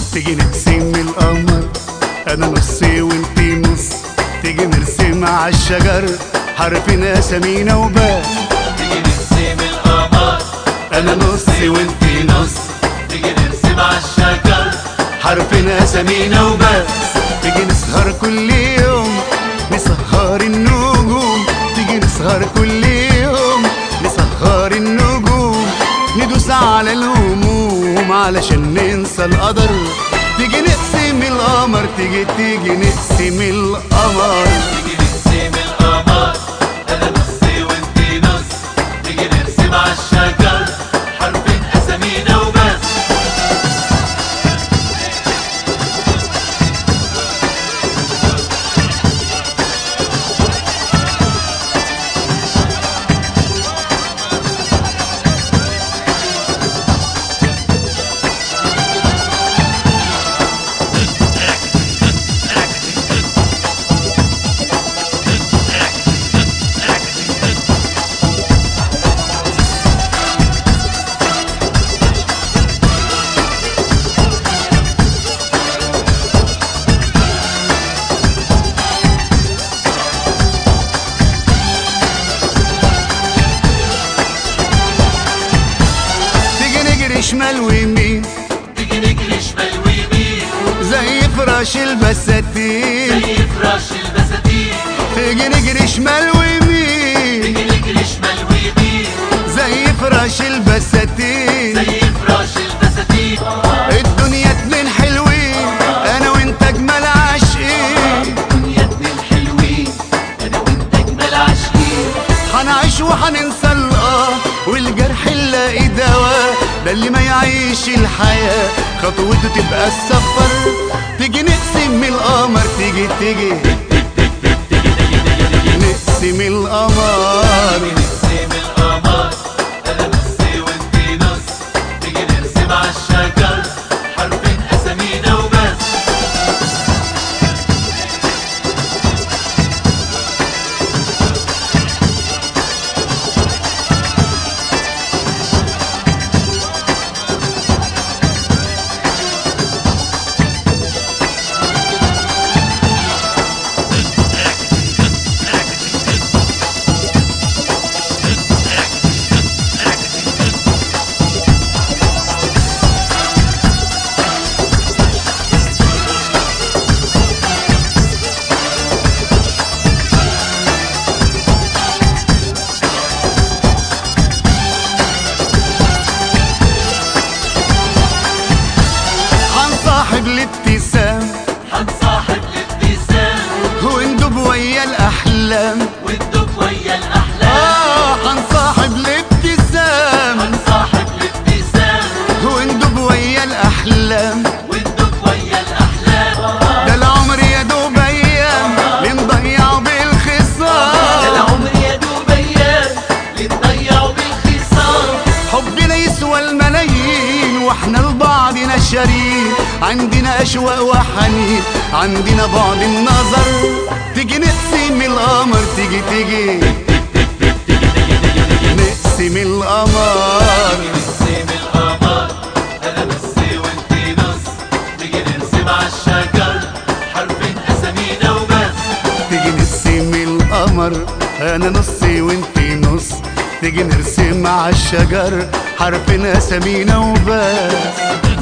تيجي نقسم القمر انا نصي وانتي نص تيجي نرسم على الشجر حرفنا اسامينا وبس تيجي نرسم القمر انا نصي وانتي نص تيجي نرسم عالشجر حرفنا اسامينا وبس تيجي نسهر كل يوم نسهر النجوم تيجي نسهر كل يوم نسهر النجوم ندوس على الهموم علشان ننسى القدر تيجي نقسم القمر تيجي تيجي نقسم القمر تيجي نرسم القمر انا نصي وانتي نص تيجي نرسم عالشجر حرفين اسامينا وبس تيجي نجري شمال ويمين تيجي نجري شمال ويمين زي فراش البساتين زي فراش البساتين تيجي نجري شمال ويمين تيجي نجري شمال ويمين زي فراش البساتين زي فراش البساتين الدنيا اتنين حلوين انا وانت اجمل عاشقين الدنيا اتنين حلوين انا وانت اجمل عاشقين هنعيش وهننسى الاه والجرح نلاقي دواء ده اللي ما يعيش الحياة خطوته تبقى السفر تيجي نقسم القمر تيجي تيجي نقسم القمر نرسم القمر انا نصي وانتي نص تيجي نرسم عالشجر حرفين اسامينا وبس هنصاحب الابتسام هنصاحب الابتسام وندوب ويا الاحلام وندوب ويا الاحلام اه هنصاحب الابتسام هنصاحب الابتسام وندوب ويا الاحلام وندوب ويا الاحلام ده العمر يا دوب ايام بنضيعه ده بالخصام العمر يا دوب ايام بنضيعه بالخصام حبنا يسوى الملايين واحنا لبعضنا شريك عندنا اشواق وحنين عندنا بعد النظر تيجي نقسم القمر تيجي تيجي نقسم القمر نرسم القمر انا نصي وانتي نص نيجي نرسم عالشجر حرفين اسامينا وبس تيجي نقسم القمر انا نصي وانتي نص تيجي نرسم على الشجر حرفنا اسامينا وبس